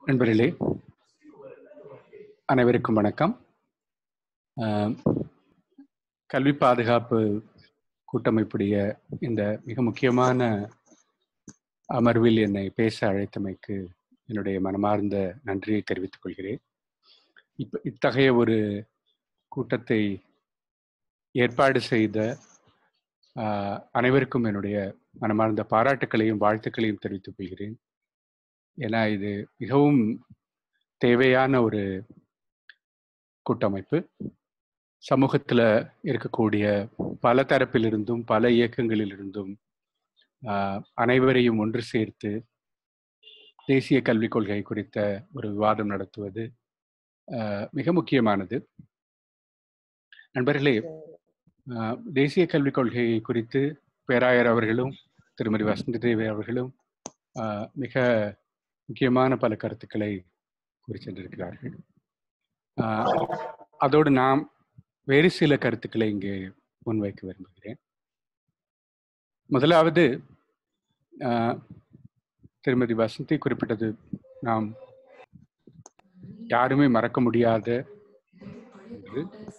நண்பர்களே அனைவருக்கும் வணக்கம் ஆம், கல்வி பாதுகாப்பு கூட்டமைப்புடைய இந்த மிக முக்கியமான அமர்வில் என்னை பேச அழைத்தமைக்கு என்னுடைய மனமார்ந்த நன்றியை தெரிவித்துக் கொள்கிறேன் இப்ப இத்தகைய ஒரு கூட்டத்தை ஏற்பாடு செய்த ஆ, அனைவருக்கும் என்னுடைய மனமார்ந்த பாராட்டுக்களையும் வாழ்த்துக்களையும் தெரிவித்துக் கொள்கிறேன் ஏன்னா இது மிகவும் தேவையான ஒரு கூட்டமைப்பு சமூகத்துல இருக்கக்கூடிய பல தரப்பிலிருந்தும் பல இயக்கங்களிலிருந்தும் ஆஹ், அனைவரையும் ஒன்று சேர்த்து தேசிய கல்விக் கொள்கை குறித்த ஒரு விவாதம் நடத்துவது ஆஹ், மிக முக்கியமானது நண்பர்களே ஆஹ், தேசிய கல்விக் கொள்கை குறித்து பேராயர் அவர்களும் திருமதி வசந்தி தேவி அவர்களும் ஆஹ், மிக முக்கியமான பல கருத்துக்களை கூறி சென்றிருக்கிறார்கள் ஆஹ், அதோடு நாம் வேறு சில கருத்துக்களை இங்கே முன்வைக்க விரும்புகிறேன் முதலாவது ஆஹ், திருமதி வசந்தி குறிப்பிட்டது நாம் யாருமே மறக்க முடியாத ஒன்று.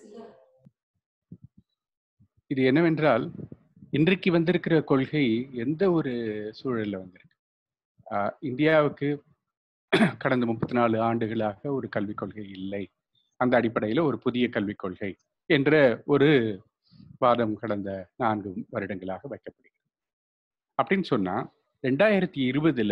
இது என்னவென்றால் இன்றைக்கு வந்திருக்கிற கொள்கை எந்த ஒரு சூழல்ல வந்திருக்கு ஆஹ், இந்தியாவுக்கு கடந்த முப்பத்தி நாலு ஆண்டுகளாக ஒரு கல்விக் கொள்கை இல்லை அந்த அடிப்படையில் ஒரு புதிய கல்விக் கொள்கை என்ற ஒரு வாதம் கடந்த நான்கு வருடங்களாக வைக்கப்படுகிறது அப்படின்னு சொன்னா ரெண்டாயிரத்தி இருபதுல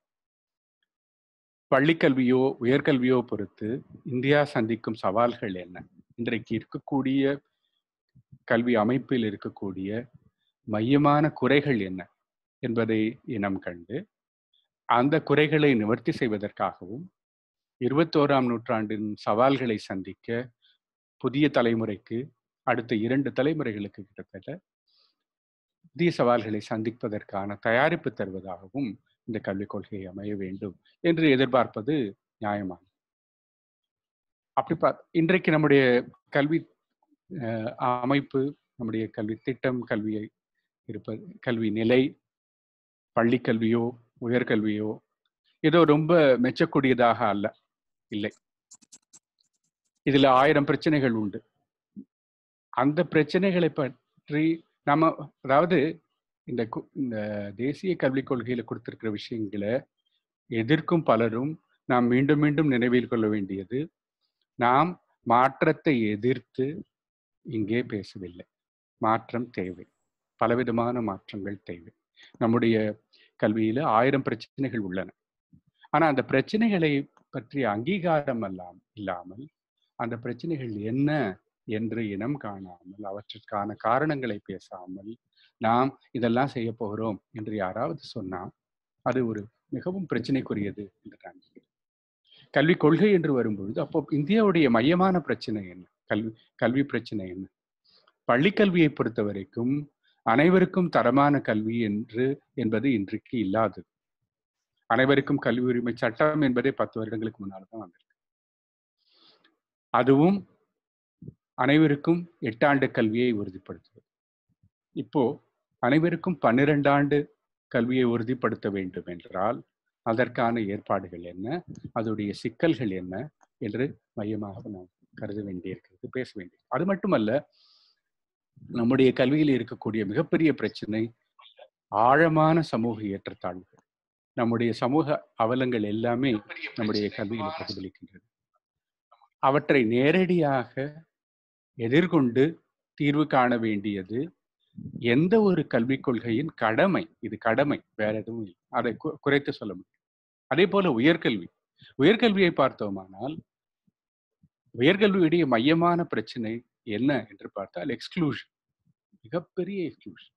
பள்ளிக்கல்வியோ உயர்கல்வியோ பொறுத்து இந்தியா சந்திக்கும் சவால்கள் என்ன இன்றைக்கு இருக்கக்கூடிய கல்வி அமைப்பில் இருக்கக்கூடிய மையமான குறைகள் என்ன என்பதை இனம் கண்டு அந்த குறைகளை நிவர்த்தி செய்வதற்காகவும் இருபத்தோராம் நூற்றாண்டின் சவால்களை சந்திக்க புதிய தலைமுறைக்கு அடுத்த இரண்டு தலைமுறைகளுக்கு கிட்டத்தட்ட புதிய சவால்களை சந்திப்பதற்கான தயாரிப்பு தருவதாகவும் இந்த கல்விக் கொள்கை அமைய வேண்டும் என்று எதிர்பார்ப்பது நியாயமானது அப்படி பா இன்றைக்கு நம்முடைய கல்வி அஹ், அமைப்பு நம்முடைய கல்வி திட்டம் கல்வியை இருப்பது கல்வி நிலை பள்ளி கல்வியோ உயர்கல்வியோ ஏதோ ரொம்ப மெச்சக்கூடியதாக அல்ல இல்லை இதுல ஆயிரம் பிரச்சனைகள் உண்டு அந்த பிரச்சனைகளை பற்றி நம்ம அதாவது இந்த கு- இந்த தேசிய கல்விக் கொள்கையில கொடுத்திருக்கிற விஷயங்களை எதிர்க்கும் பலரும் நாம் மீண்டும் மீண்டும் நினைவில் கொள்ள வேண்டியது நாம் மாற்றத்தை எதிர்த்து இங்கே பேசவில்லை மாற்றம் தேவை பலவிதமான மாற்றங்கள் தேவை நம்முடைய கல்வியில ஆயிரம் பிரச்சனைகள் உள்ளன ஆனா அந்த பிரச்சனைகளை பற்றிய அங்கீகாரம் எல்லாம் இல்லாமல் அந்த பிரச்சனைகள் என்ன என்று இனம் காணாமல் அவற்றிற்கான காரணங்களை பேசாமல் நாம் இதெல்லாம் செய்ய போகிறோம் என்று யாராவது சொன்னால் அது ஒரு மிகவும் பிரச்சனைக்குரியது என்று நான் நினைக்கிறேன் கல்வி கொள்கை என்று வரும்பொழுது அப்போ இந்தியாவுடைய மையமான பிரச்சனை என்ன கல்வி கல்வி பிரச்சனை என்ன பள்ளிக்கல்வியை பொறுத்த வரைக்கும் அனைவருக்கும் தரமான கல்வி என்று என்பது இன்றைக்கு இல்லாதது அனைவருக்கும் கல்வி உரிமை சட்டம் என்பதே பத்து வருடங்களுக்கு முன்னால் தான் வந்திருக்கு அதுவும் அனைவருக்கும் எட்டாண்டு கல்வியை உறுதிப்படுத்துவது இப்போ அனைவருக்கும் பன்னிரண்டு ஆண்டு கல்வியை உறுதிப்படுத்த வேண்டும் என்றால் அதற்கான ஏற்பாடுகள் என்ன அதோடைய சிக்கல்கள் என்ன என்று மையமாக நாம் கருத வேண்டியிருக்கிறது பேச வேண்டியது அது மட்டுமல்ல நம்முடைய கல்வியில் இருக்கக்கூடிய மிகப்பெரிய பிரச்சனை ஆழமான சமூக ஏற்றத்தாழ்வுகள் நம்முடைய சமூக அவலங்கள் எல்லாமே நம்முடைய கல்வியில பிரதிபலிக்கின்றது அவற்றை நேரடியாக எதிர்கொண்டு தீர்வு காண வேண்டியது எந்த ஒரு கல்விக் கொள்கையின் கடமை இது கடமை வேற எதுவும் இல்லை அதை கு- குறைத்து சொல்ல முடியும் அதே போல உயர்கல்வி உயர்கல்வியை பார்த்தோமானால் உயர்கல்வியுடைய மையமான பிரச்சனை என்ன என்று பார்த்தால் எக்ஸ்க்ளூஷன் மிகப்பெரிய எக்ஸ்க்ளூஷன்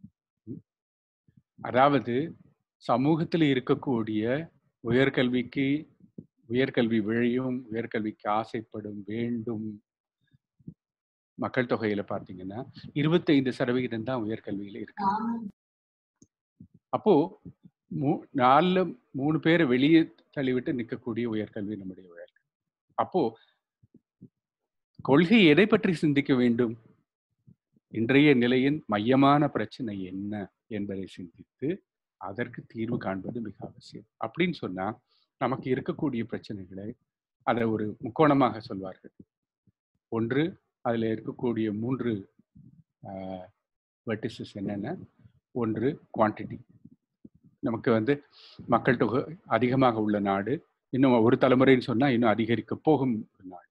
அதாவது சமூகத்தில் இருக்கக்கூடிய உயர்கல்விக்கு உயர்கல்வி விழையும் உயர்கல்விக்கு ஆசைப்படும் வேண்டும் மக்கள் தொகையில பார்த்தீங்கன்னா இருபத்தைந்து சதவிகிதம் தான் உயர்கல்வியில இருக்கு அப்போ மூ- நாலுல மூணு பேரை வெளியே தள்ளிவிட்டு நிற்கக்கூடிய உயர்கல்வி நம்முடைய உயர்கல்வி அப்போ கொள்கை எதை பற்றி சிந்திக்க வேண்டும் இன்றைய நிலையின் மையமான பிரச்சனை என்ன என்பதை சிந்தித்து அதற்கு தீர்வு காண்பது மிக அவசியம் அப்படின்னு சொன்னா நமக்கு இருக்கக்கூடிய பிரச்சனைகளை அதை ஒரு முக்கோணமாக சொல்வார்கள் ஒன்று அதில் இருக்கக்கூடிய மூன்று வெர்டிசஸ் என்னென்ன ஒன்று குவான்டிட்டி நமக்கு வந்து மக்கள் தொகை அதிகமாக உள்ள நாடு இன்னும் ஒரு தலைமுறைன்னு சொன்னால் இன்னும் அதிகரிக்க போகும் ஒரு நாடு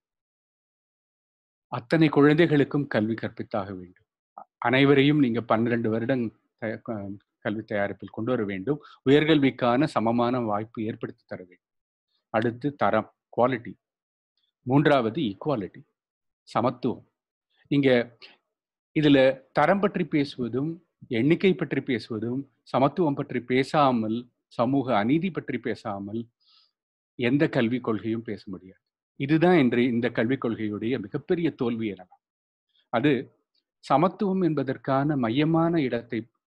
அத்தனை குழந்தைகளுக்கும் கல்வி கற்பித்தாக வேண்டும் அனைவரையும் நீங்க பன்னிரண்டு வருடம் கல்வி தயாரிப்பில் கொண்டு வர வேண்டும் உயர்கல்விக்கான சமமான வாய்ப்பு ஏற்படுத்தி தர வேண்டும் அடுத்து தரம் குவாலிட்டி மூன்றாவது ஈக்குவாலிட்டி சமத்துவம் இங்க இதுல தரம் பற்றி பேசுவதும் எண்ணிக்கை பற்றி பேசுவதும் சமத்துவம் பற்றி பேசாமல் சமூக அநீதி பற்றி பேசாமல் எந்த கல்விக் கொள்கையும் பேச முடியாது இதுதான் இன்று இந்த கல்விக் கொள்கையுடைய மிகப்பெரிய தோல்வி எனலாம் அது சமத்துவம் என்பதற்கான மையமான இடத்தை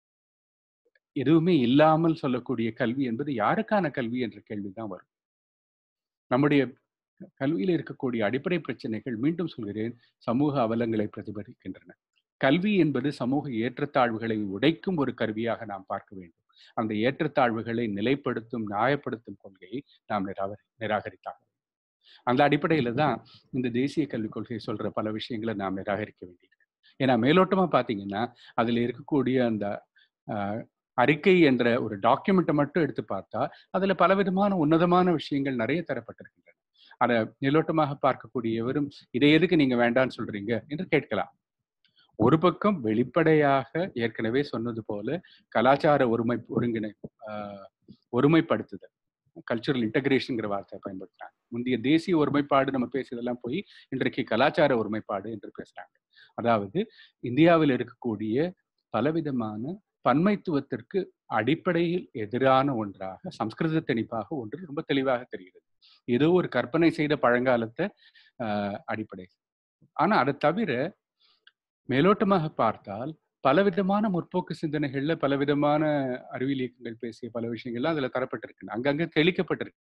எதுவுமே இல்லாமல் சொல்லக்கூடிய கல்வி என்பது யாருக்கான கல்வி என்ற கேள்விதான் வரும் நம்முடைய கல்வியில் இருக்கக்கூடிய அடிப்படை பிரச்சனைகள் மீண்டும் சொல்கிறேன் சமூக அவலங்களை பிரதிபலிக்கின்றன கல்வி என்பது சமூக ஏற்றத்தாழ்வுகளை உடைக்கும் ஒரு கருவியாக நாம் பார்க்க வேண்டும் அந்த ஏற்றத்தாழ்வுகளை நிலைப்படுத்தும் நியாயப்படுத்தும் கொள்கையை நாம் நிராகரி நிராகரித்தாக அந்த அடிப்படையில தான் இந்த தேசிய கல்விக் கொள்கை சொல்ற பல விஷயங்களை நாம் நிராகரிக்க வேண்டியிருக்கு ஏன்னா மேலோட்டமா பாத்தீங்கன்னா அதுல இருக்கக்கூடிய அந்த அறிக்கை என்ற ஒரு டாக்குமெண்ட்டை மட்டும் எடுத்து பார்த்தா அதுல பலவிதமான உன்னதமான விஷயங்கள் நிறைய தரப்பட்டிருக்கின்றன அதை நிலோட்டமாக பார்க்கக்கூடியவரும் இதை எதுக்கு நீங்க வேண்டான்னு சொல்றீங்க என்று கேட்கலாம் ஒரு பக்கம் வெளிப்படையாக ஏற்கனவே சொன்னது போல கலாச்சார ஒருமை ஒருங்கிணை ஒருமைப்படுத்துதல் கல்ச்சுரல் இன்டகிரேஷன்ங்கிற வார்த்தையை பயன்படுத்துறாங்க முந்தைய தேசிய ஒருமைப்பாடு நம்ம பேசியதெல்லாம் போய் இன்றைக்கு கலாச்சார ஒருமைப்பாடு என்று பேசுறாங்க அதாவது இந்தியாவில் இருக்கக்கூடிய பலவிதமான பன்மைத்துவத்திற்கு அடிப்படையில் எதிரான ஒன்றாக சம்ஸ்கிருத திணிப்பாக ஒன்று ரொம்ப தெளிவாக தெரிகிறது ஏதோ ஒரு கற்பனை செய்த பழங்காலத்தை அடிப்படை ஆனா அதை தவிர மேலோட்டமாக பார்த்தால் பலவிதமான முற்போக்கு சிந்தனைகள்ல பலவிதமான அறிவியல் இயக்கங்கள் பேசிய பல விஷயங்கள்லாம் அதுல தரப்பட்டிருக்கு அங்கங்க தெளிக்கப்பட்டிருக்கு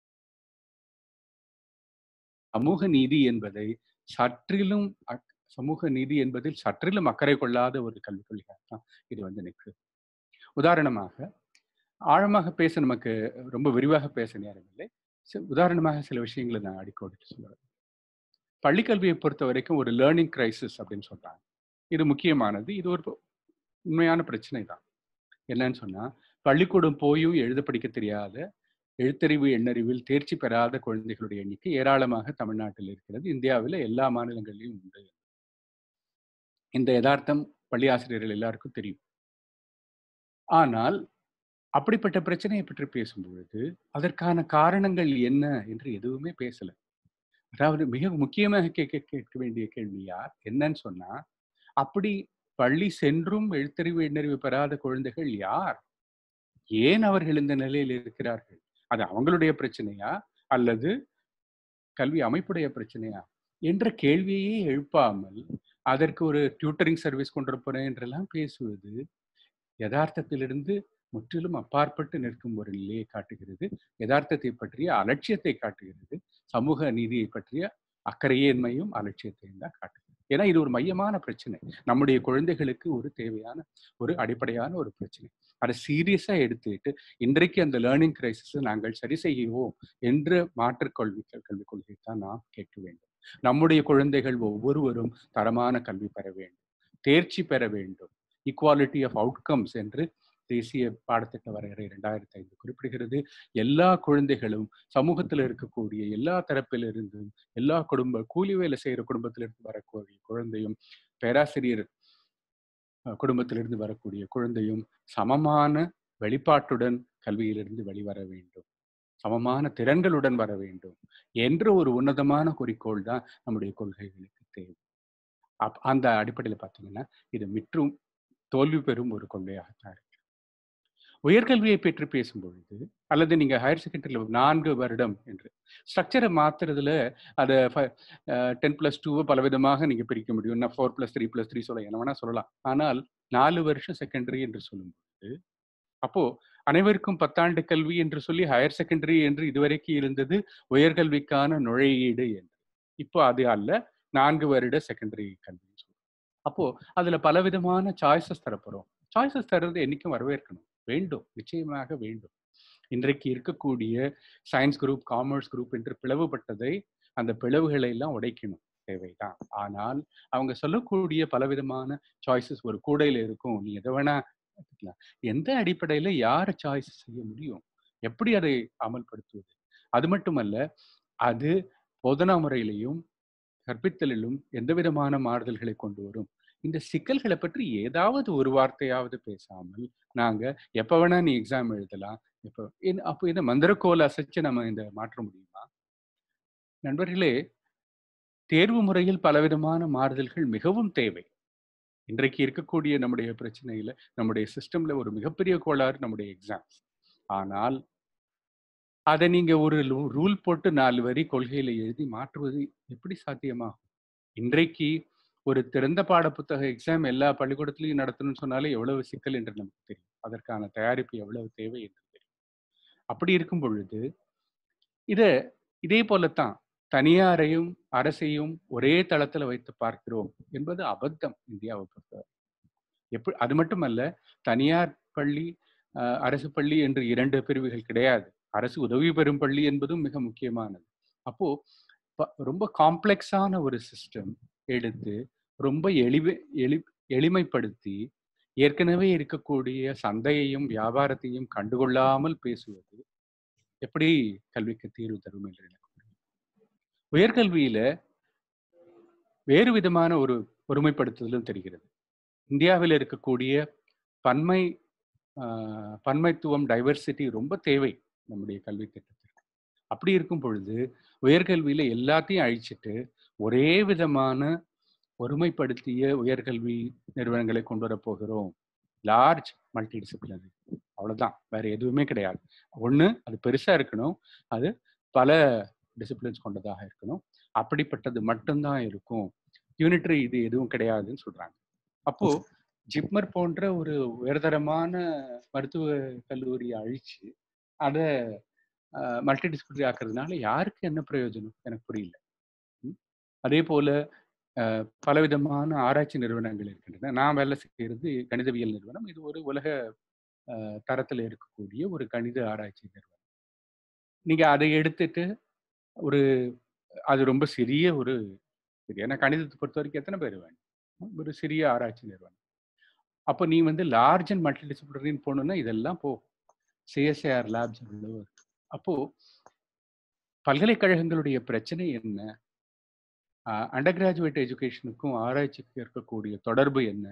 சமூக நீதி என்பதை சற்றிலும் சமூக நீதி என்பதில் சற்றிலும் அக்கறை கொள்ளாத ஒரு கல்விக் கொள்கையாக தான் இது வந்து நிற்குது உதாரணமாக ஆழமாக பேச நமக்கு ரொம்ப விரிவாக பேச நேரம் இல்லை உதாரணமாக சில விஷயங்களை நான் அடிக்கோடிட்டு சொல்லுவேன் பள்ளிக்கல்வியை பொறுத்த வரைக்கும் ஒரு லேர்னிங் கிரைசிஸ் அப்படின்னு சொல்றாங்க இது முக்கியமானது இது ஒரு உண்மையான பிரச்சனை தான் என்னன்னு சொன்னா பள்ளிக்கூடம் போயும் எழுத படிக்க தெரியாத எழுத்தறிவு எண்ணறிவில் தேர்ச்சி பெறாத குழந்தைகளுடைய எண்ணிக்கை ஏராளமாக தமிழ்நாட்டில் இருக்கிறது இந்தியாவில் எல்லா மாநிலங்களிலும் உண்டு இந்த யதார்த்தம் பள்ளி ஆசிரியர்கள் எல்லாருக்கும் தெரியும் ஆனால் அப்படிப்பட்ட பிரச்சனையை பற்றி பேசும் பொழுது அதற்கான காரணங்கள் என்ன என்று எதுவுமே பேசல அதாவது மிக முக்கியமாக கேட்க கேட்க வேண்டிய கேள்வி யார் என்னன்னு சொன்னா அப்படி பள்ளி சென்றும் எழுத்தறிவு எண்ணறிவு பெறாத குழந்தைகள் யார் ஏன் அவர்கள் இந்த நிலையில் இருக்கிறார்கள் அது அவங்களுடைய பிரச்சனையா அல்லது கல்வி அமைப்புடைய பிரச்சனையா என்ற கேள்வியே எழுப்பாமல் அதற்கு ஒரு டியூட்டரிங் சர்வீஸ் கொண்டு போறேன் என்றெல்லாம் பேசுவது யதார்த்தத்திலிருந்து முற்றிலும் அப்பாற்பட்டு நிற்கும் ஒரு நிலையை காட்டுகிறது யதார்த்தத்தை பற்றிய அலட்சியத்தை காட்டுகிறது சமூக நீதியை பற்றிய அக்கறையின்மையும் அலட்சியத்தையும் தான் காட்டுகிறது ஏன்னா இது ஒரு மையமான பிரச்சனை நம்முடைய குழந்தைகளுக்கு ஒரு தேவையான ஒரு அடிப்படையான ஒரு பிரச்சனை அதை சீரியஸா எடுத்துக்கிட்டு இன்றைக்கு அந்த லேர்னிங் கிரைசிஸை நாங்கள் சரி செய்கிறோம் என்று மாற்றுக் கல்வி கல்விக் கொள்கை தான் நாம் கேட்க வேண்டும் நம்முடைய குழந்தைகள் ஒவ்வொருவரும் தரமான கல்வி பெற வேண்டும் தேர்ச்சி பெற வேண்டும் ஈக்குவாலிட்டி ஆஃப் அவுட்கம்ஸ் என்று தேசிய பாடத்திட்ட வரையறை இரண்டாயிரத்தி ஐந்து குறிப்பிடுகிறது எல்லா குழந்தைகளும் சமூகத்தில் இருக்கக்கூடிய எல்லா தரப்பிலிருந்தும் எல்லா குடும்ப கூலி வேலை செய்கிற குடும்பத்திலிருந்து வரக்கூடிய குழந்தையும் பேராசிரியர் குடும்பத்திலிருந்து வரக்கூடிய குழந்தையும் சமமான வெளிப்பாட்டுடன் கல்வியிலிருந்து வெளிவர வேண்டும் சமமான திறன்களுடன் வர வேண்டும் என்ற ஒரு உன்னதமான குறிக்கோள் தான் நம்முடைய கொள்கைகளுக்கு தேவை அப் அந்த அடிப்படையில் பார்த்தீங்கன்னா இது மிற்றும் தோல்வி பெறும் ஒரு கொள்கையாகத்தான் இருக்கு உயர்கல்வியை பற்றி பேசும்பொழுது அல்லது நீங்க ஹையர் செகண்டரியில் நான்கு வருடம் என்று ஸ்ட்ரக்சரை மாத்துறதுல அதை டென் பிளஸ் டூவை பலவிதமாக நீங்க பிரிக்க முடியும் நான் four plus three plus three சொல்ல என்ன வேணா சொல்லலாம் ஆனால் நாலு வருஷம் செகண்டரி என்று சொல்லும்போது அப்போ அனைவருக்கும் பத்தாண்டு கல்வி என்று சொல்லி ஹையர் செகண்டரி என்று இதுவரைக்கும் இருந்தது உயர்கல்விக்கான நுழையீடு என்று இப்போ அது அல்ல நான்கு வருட செகண்டரி கல்வி அப்போ அதுல பலவிதமான சாய்ஸஸ் தரப்போறோம் சாய்ஸஸ் தர்றது என்னைக்கும் வரவேற்கணும் வேண்டும் நிச்சயமாக வேண்டும் இன்றைக்கு இருக்கக்கூடிய சயின்ஸ் குரூப் காமர்ஸ் குரூப் என்று பிளவுபட்டதை அந்த பிளவுகளை எல்லாம் உடைக்கணும் தேவைதான் ஆனால் அவங்க சொல்லக்கூடிய பலவிதமான சாய்ஸஸ் ஒரு கூடையில இருக்கும் நீ எதை வேணா எடுத்துக்கலாம். எந்த அடிப்படையில யார் சாய்ஸ் செய்ய முடியும் எப்படி அதை அமல்படுத்துவது அது மட்டுமல்ல அது போதனா முறையிலையும் கற்பித்தலிலும் எந்த விதமான மாறுதல்களை கொண்டு வரும் இந்த சிக்கல்களை பற்றி ஏதாவது ஒரு வார்த்தையாவது பேசாமல் நாங்க எப்ப வேணா நீ எக்ஸாம் எழுதலாம் எப்ப என்ன- அப்போ இந்த மந்திரக்கோல் அசைச்சு நம்ம இந்த மாற்ற முடியுமா நண்பர்களே தேர்வு முறையில் பலவிதமான மாறுதல்கள் மிகவும் தேவை இன்றைக்கு இருக்கக்கூடிய நம்முடைய பிரச்சனையில நம்முடைய சிஸ்டம்ல ஒரு மிகப்பெரிய கோளாறு நம்முடைய எக்ஸாம்ஸ் ஆனால் அதை நீங்க ஒரு ரூல் போட்டு நாலு வரி கொள்கையில எழுதி மாற்றுவது எப்படி சாத்தியமாகும் இன்றைக்கு ஒரு திறந்த பாட புத்தக எக்ஸாம் எல்லா பள்ளிக்கூடத்திலையும் நடத்தணும்னு சொன்னாலே எவ்வளவு சிக்கல் என்று நமக்கு தெரியும் அதற்கான தயாரிப்பு எவ்வளவு தேவை என்று தெரியும் அப்படி இருக்கும் பொழுது இத இதே போலத்தான் தனியாரையும் அரசையும் ஒரே தளத்துல வைத்து பார்க்கிறோம் என்பது அபத்தம் இந்தியாவை பொறுத்தவரை எப்படி அது மட்டுமல்ல தனியார் பள்ளி அஹ், அரசு பள்ளி என்று இரண்டு பிரிவுகள் கிடையாது அரசு உதவி பெறும் பள்ளி என்பதும் மிக முக்கியமானது அப்போ ப- ரொம்ப காம்ப்ளெக்ஸான ஒரு சிஸ்டம் எடுத்து ரொம்ப எளிமை எளி எளிமைப்படுத்தி ஏற்கனவே இருக்கக்கூடிய சந்தையையும் வியாபாரத்தையும் கண்டுகொள்ளாமல் பேசுவது எப்படி கல்விக்கு தீர்வு தரும் என்று எனக்கு புரியும். உயர்கல்வியில வேறு விதமான ஒரு ஒருமைப்படுத்துதலும் தெரிகிறது இந்தியாவில் இருக்கக்கூடிய பன்மை ஆஹ், பன்மைத்துவம் டைவர்சிட்டி ரொம்ப தேவை நம்முடைய கல்வி திட்டத்திற்கு அப்படி இருக்கும் பொழுது உயர்கல்வியில எல்லாத்தையும் அழிச்சிட்டு ஒரே விதமான ஒருமைப்படுத்திய உயர்கல்வி நிறுவனங்களை கொண்டு வரப் போகிறோம் லார்ஜ் மல்டி டிசிப்ளினரி அவ்வளவுதான் வேற எதுவுமே கிடையாது ஒண்ணு அது பெருசா இருக்கணும் அது பல டிசிப்ளின்ஸ் கொண்டதாக இருக்கணும் அப்படிப்பட்டது மட்டும்தான் இருக்கும் யூனிட்ரி இது எதுவும் கிடையாதுன்னு சொல்றாங்க அப்போ ஜிப்மர் போன்ற ஒரு உயர்தரமான மருத்துவ கல்லூரியை அழிச்சு அதை மல்டி டிசிப்ளினரி ஆக்குறதுனால யாருக்கு என்ன பிரயோஜனம் எனக்கு புரியல ம்? அதே போல அஹ், பலவிதமான ஆராய்ச்சி நிறுவனங்கள் இருக்கின்றன நான் வேலை செய்கிறது கணிதவியல் நிறுவனம் இது ஒரு உலக அஹ், தரத்துல இருக்கக்கூடிய ஒரு கணித ஆராய்ச்சி நிறுவனம் நீங்க அதை எடுத்துட்டு ஒரு அது ரொம்ப சிறிய ஒரு இது ஏன்னா கணிதத்தை பொறுத்த வரைக்கும் எத்தனை பேர் வேணும் ஒரு சிறிய ஆராய்ச்சி நிறுவனம் அப்போ நீ வந்து லார்ஜ் அண்ட் மல்டி டிசிப்ளினரின்னு போகணுன்னா இதெல்லாம் போ சிஎஸ்ஐஆர் லேப்ஸ் அவ்வளவு இருக்கு அப்போ பல்கலைக்கழகங்களுடைய பிரச்சனை என்ன அண்டர் கிராஜுவேட் எஜுகேஷனுக்கும் ஆராய்ச்சிக்கும் இருக்கக்கூடிய தொடர்பு என்ன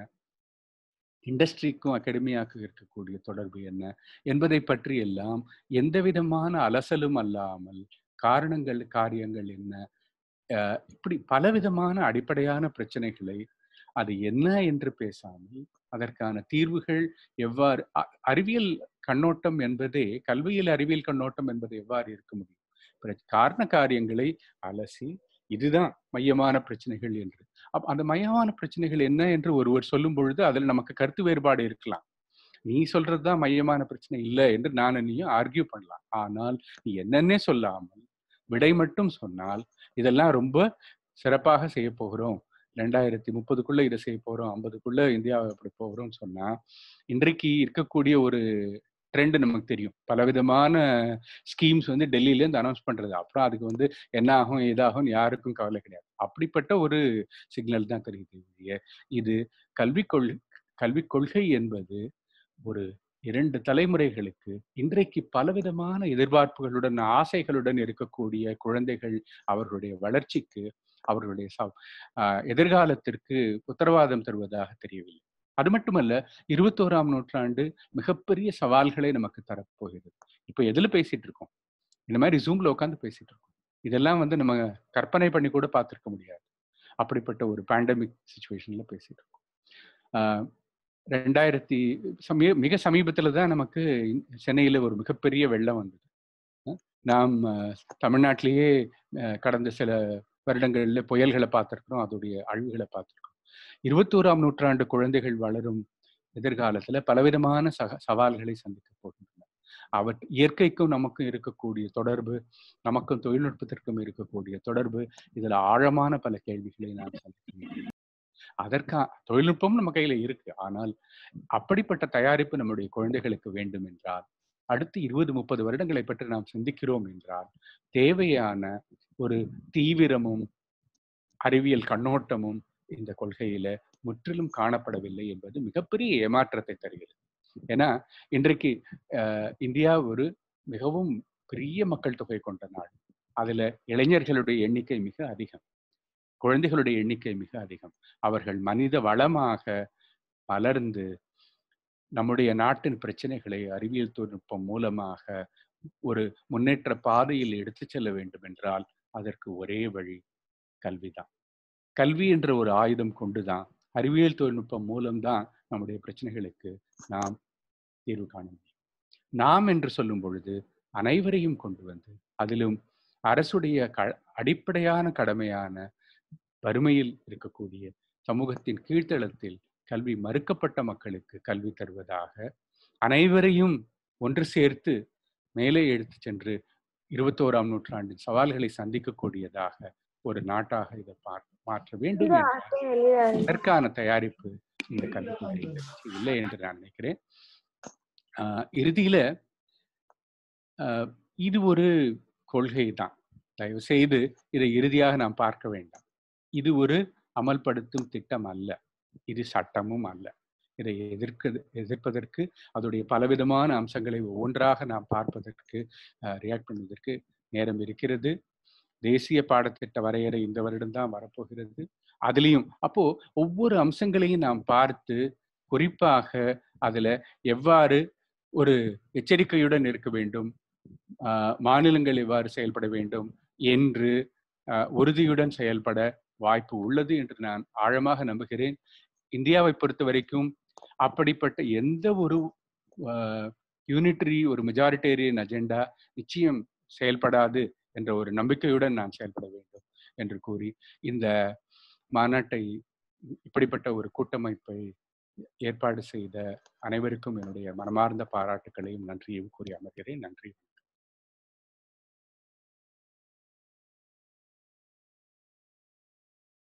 இண்டஸ்ட்ரிக்கும் அகாடமியாக்கு இருக்கக்கூடிய தொடர்பு என்ன என்பதை பற்றி எல்லாம் எந்த விதமான அலசலும் அல்லாமல் காரணங்கள் காரியங்கள் என்ன அஹ் இப்படி பலவிதமான அடிப்படையான பிரச்சனைகளை அது என்ன என்று பேசாமல் அதற்கான தீர்வுகள் எவ்வாறு அ- அறிவியல் கண்ணோட்டம் என்பதே கல்வியில் அறிவியல் கண்ணோட்டம் என்பது எவ்வாறு இருக்க முடியும் பிற- காரண காரியங்களை அலசி இதுதான் மையமான பிரச்சனைகள் என்று அப்ப அந்த மையமான பிரச்சனைகள் என்ன என்று ஒருவர் சொல்லும் பொழுது அதில் நமக்கு கருத்து வேறுபாடு இருக்கலாம் நீ சொல்றதுதான் மையமான பிரச்சனை இல்லை என்று நான் நீயும் ஆர்கியூ பண்ணலாம் ஆனால் நீ என்னன்னே சொல்லாமல் விடை மட்டும் சொன்னால் இதெல்லாம் ரொம்ப சிறப்பாக செய்ய போகிறோம் ரெண்டாயிரத்தி முப்பதுக்குள்ள இதை செய்ய போறோம் ஐம்பதுக்குள்ள இந்தியாவை அப்படி போகிறோம்னு சொன்னா இன்றைக்கு இருக்கக்கூடிய ஒரு ட்ரெண்ட் நமக்கு தெரியும் பலவிதமான ஸ்கீம்ஸ் வந்து டெல்லியில இருந்து அனௌன்ஸ் பண்றது அப்புறம் அதுக்கு வந்து என்ன ஆகும் ஏதாகும் யாருக்கும் கவலை கிடையாது அப்படிப்பட்ட ஒரு சிக்னல் தான் தெரியுது ஒழிய இது கல்விக் கொள் கல்விக் கொள்கை என்பது ஒரு இரண்டு தலைமுறைகளுக்கு இன்றைக்கு பலவிதமான எதிர்பார்ப்புகளுடன் ஆசைகளுடன் இருக்கக்கூடிய குழந்தைகள் அவர்களுடைய வளர்ச்சிக்கு அவர்களுடைய ச- ஆஹ் எதிர்காலத்திற்கு உத்தரவாதம் தருவதாக தெரியவில்லை அது மட்டுமல்ல இருபத்தோராம் நூற்றாண்டு மிகப்பெரிய சவால்களை நமக்கு தரப்போகிறது இப்போ எதுல பேசிட்டு இருக்கோம் இந்த மாதிரி ஜூம்ல உட்காந்து பேசிட்டு இருக்கோம் இதெல்லாம் வந்து நம்ம கற்பனை பண்ணி கூட பார்த்திருக்க முடியாது அப்படிப்பட்ட ஒரு பேண்டமிக் சுச்சுவேஷன்ல பேசிட்டு இருக்கோம் ஆஹ் ரெண்டாயிரத்தி சமீ மிக சமீபத்துல தான் நமக்கு இந்த சென்னையில ஒரு மிகப்பெரிய வெள்ளம் வந்தது அஹ் நாம் அஹ், தமிழ்நாட்டிலேயே அஹ், கடந்த சில வருடங்கள்ல புயல்களை பார்த்திருக்கிறோம் அதோடைய அழிவுகளை பார்த்திருக்கிறோம் இருபத்தோராம் நூற்றாண்டு குழந்தைகள் வளரும் எதிர்காலத்துல பலவிதமான சக சவால்களை சந்திக்க போகின்றன அவர் இயற்கைக்கும் நமக்கும் இருக்கக்கூடிய தொடர்பு நமக்கும் தொழில்நுட்பத்திற்கும் இருக்கக்கூடிய தொடர்பு இதுல ஆழமான பல கேள்விகளை நாம் சந்திக்க வேண்டும். அதற்கா தொழில்நுட்பம் நம்ம கையில இருக்கு ஆனால் அப்படிப்பட்ட தயாரிப்பு நம்முடைய குழந்தைகளுக்கு வேண்டும் என்றால் அடுத்து இருபது முப்பது வருடங்களை பற்றி நாம் சிந்திக்கிறோம் என்றால் தேவையான ஒரு தீவிரமும் அறிவியல் கண்ணோட்டமும் இந்த கொள்கையில முற்றிலும் காணப்படவில்லை என்பது மிகப்பெரிய ஏமாற்றத்தை தருகிறது ஏன்னா இன்றைக்கு அஹ், இந்தியா ஒரு மிகவும் பெரிய மக்கள் தொகை கொண்ட நாடு அதுல இளைஞர்களுடைய எண்ணிக்கை மிக அதிகம் குழந்தைகளுடைய எண்ணிக்கை மிக அதிகம் அவர்கள் மனித வளமாக வளர்ந்து நம்முடைய நாட்டின் பிரச்சனைகளை அறிவியல் தொழில்நுட்பம் மூலமாக ஒரு முன்னேற்ற பாதையில் எடுத்துச் செல்ல வேண்டும் என்றால் அதற்கு ஒரே வழி கல்விதான் கல்வி என்ற ஒரு ஆயுதம் கொண்டுதான் அறிவியல் தொழில்நுட்பம் மூலம்தான் நம்முடைய பிரச்சனைகளுக்கு நாம் தீர்வு காண முடியும் நாம் என்று சொல்லும் பொழுது அனைவரையும் கொண்டு வந்து அதிலும் அரசுடைய க அடிப்படையான கடமையான வறுமையில் இருக்கக்கூடிய சமூகத்தின் கீழ்த்தளத்தில் கல்வி மறுக்கப்பட்ட மக்களுக்கு கல்வி தருவதாக அனைவரையும் ஒன்று சேர்த்து மேலே எடுத்து சென்று இருபத்தோராம் நூற்றாண்டின் சவால்களை சந்திக்கக்கூடியதாக ஒரு நாட்டாக இதை பா- மாற்ற வேண்டும் என்ற அதற்கான தயாரிப்பு இந்த கல்வி கொள்கையில் இல்லை என்று நான் நினைக்கிறேன் ஆஹ் இறுதியில ஆஹ் இது ஒரு கொள்கை தான் தயவு செய்து இதை இறுதியாக நாம் பார்க்க வேண்டாம் இது ஒரு அமல்படுத்தும் திட்டம் அல்ல இது சட்டமும் அல்ல இதை எதிர்க்க எதிர்ப்பதற்கு அதோடைய பலவிதமான அம்சங்களை ஒவ்வொன்றாக நாம் பார்ப்பதற்கு ரியாக்ட் பண்ணுவதற்கு நேரம் இருக்கிறது தேசிய பாடத்திட்ட வரையறை இந்த வருடம் தான் வரப்போகிறது அதுலேயும் அப்போ ஒவ்வொரு அம்சங்களையும் நாம் பார்த்து குறிப்பாக அதுல எவ்வாறு ஒரு எச்சரிக்கையுடன் இருக்க வேண்டும் ஆஹ் மாநிலங்கள் எவ்வாறு செயல்பட வேண்டும் என்று ஆஹ் உறுதியுடன் செயல்பட வாய்ப்பு உள்ளது என்று நான் ஆழமாக நம்புகிறேன் இந்தியாவை பொறுத்த வரைக்கும் அப்படிப்பட்ட எந்த ஒரு யூனிட்டரி ஒரு மெஜாரிட்டேரியன் அஜெண்டா நிச்சயம் செயல்படாது என்ற ஒரு நம்பிக்கையுடன் நான் செயல்பட வேண்டும் என்று கூறி இந்த மாநாட்டை இப்படிப்பட்ட ஒரு கூட்டமைப்பை ஏற்பாடு செய்த அனைவருக்கும் என்னுடைய மனமார்ந்த பாராட்டுகளையும் நன்றியும் கூறி அமர்கிறேன் நன்றி